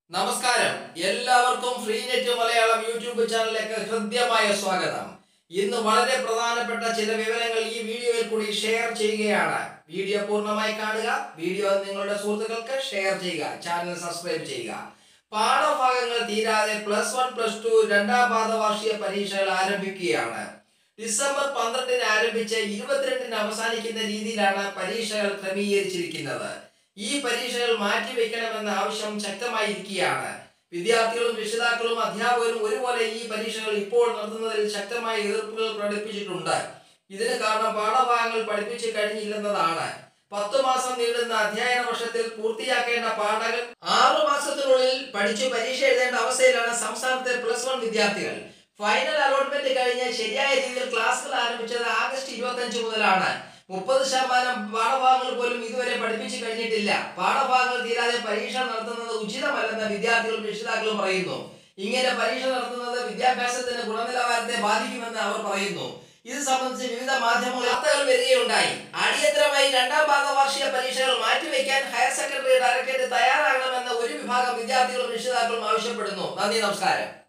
നമസ്കാരം എല്ലാവർക്കും free net Malayalam YouTube ചാനലിലേക്ക് ഹൃദ്യമായ സ്വാഗതം ഇന്ന് വളരെ പ്രധാനപ്പെട്ട ചില വിവരങ്ങൾ ഈ വീഡിയോയിൽ കൂടി ഷെയർ ചെയ്യുകയാണ് വീഡിയോ പൂർണ്ണമായി കാണുക വീഡിയോ നിങ്ങളുടെ സുഹൃത്തുക്കൾക്ക് ഷെയർ ചെയ്യുക ചാനൽ സബ്സ്ക്രൈബ് ചെയ്യുക പാഠഭാഗങ്ങൾ തീരാതെ പ്ലസ് വൺ പ്ലസ് ടു രണ്ടാം പാദവാർഷിക പരീക്ഷകൾ ആരംഭിക്കുകയാണ് ഡിസംബർ പന്ത്രണ്ടിന് ആരംഭിച്ച് ഇരുപത്തിരണ്ടിന് അവസാനിക്കുന്ന രീതിയിലാണ് പരീക്ഷകൾ ക്രമീകരിച്ചിരിക്കുന്നത് ഈ പരീക്ഷകൾ മാറ്റിവെക്കണമെന്ന ആവശ്യം ശക്തമായിരിക്കുകയാണ് വിദ്യാർത്ഥികളും രക്ഷിതാക്കളും അധ്യാപകരും ഒരുപോലെ ഈ പരീക്ഷകൾ ഇപ്പോൾ നടത്തുന്നതിൽ ശക്തമായ എതിർപ്പുകൾ പ്രകടിപ്പിച്ചിട്ടുണ്ട് ഇതിന് കാരണം പാഠഭാഗങ്ങൾ പഠിപ്പിച്ചു കഴിഞ്ഞില്ലെന്നതാണ് പത്തു മാസം നീളുന്ന അധ്യയന വർഷത്തിൽ പൂർത്തിയാക്കേണ്ട പാഠങ്ങൾ ആറു മാസത്തിനുള്ളിൽ പഠിച്ചു പരീക്ഷ എഴുതേണ്ട അവസ്ഥയിലാണ് സംസ്ഥാനത്തെ പ്ലസ് വൺ വിദ്യാർത്ഥികൾ ഫൈനൽ അലോട്ട്മെന്റ് കഴിഞ്ഞ് ശരിയായ രീതിയിൽ ക്ലാസുകൾ ആരംഭിച്ചത് ആഗസ്റ്റ് ഇരുപത്തി മുതലാണ് മുപ്പത് ശതമാനം പാഠഭാഗങ്ങൾ പോലും ഇതുവരെ പഠിപ്പിച്ചു കഴിഞ്ഞിട്ടില്ല പാഠഭാഗങ്ങൾ തീരാതെ പരീക്ഷ നടത്തുന്നത് ഉചിതമല്ലെന്ന് വിദ്യാർത്ഥികളും രക്ഷിതാക്കളും പറയുന്നു ഇങ്ങനെ പരീക്ഷ നടത്തുന്നത് വിദ്യാഭ്യാസത്തിന്റെ ഗുണനിലവാരത്തെ ബാധിക്കുമെന്ന് അവർ പറയുന്നു ഇത് സംബന്ധിച്ച് വിവിധ മാധ്യമങ്ങൾ വാർത്തകൾ വരികയുണ്ടായി അടിയന്തരമായി രണ്ടാം പാദ വാർഷിക പരീക്ഷകൾ മാറ്റിവെക്കാൻ ഹയർ സെക്കൻഡറി ഡയറക്ടറേറ്റ് തയ്യാറാകണമെന്ന് ഒരു വിഭാഗം വിദ്യാർത്ഥികളും രക്ഷിതാക്കളും ആവശ്യപ്പെടുന്നു നന്ദി നമസ്കാരം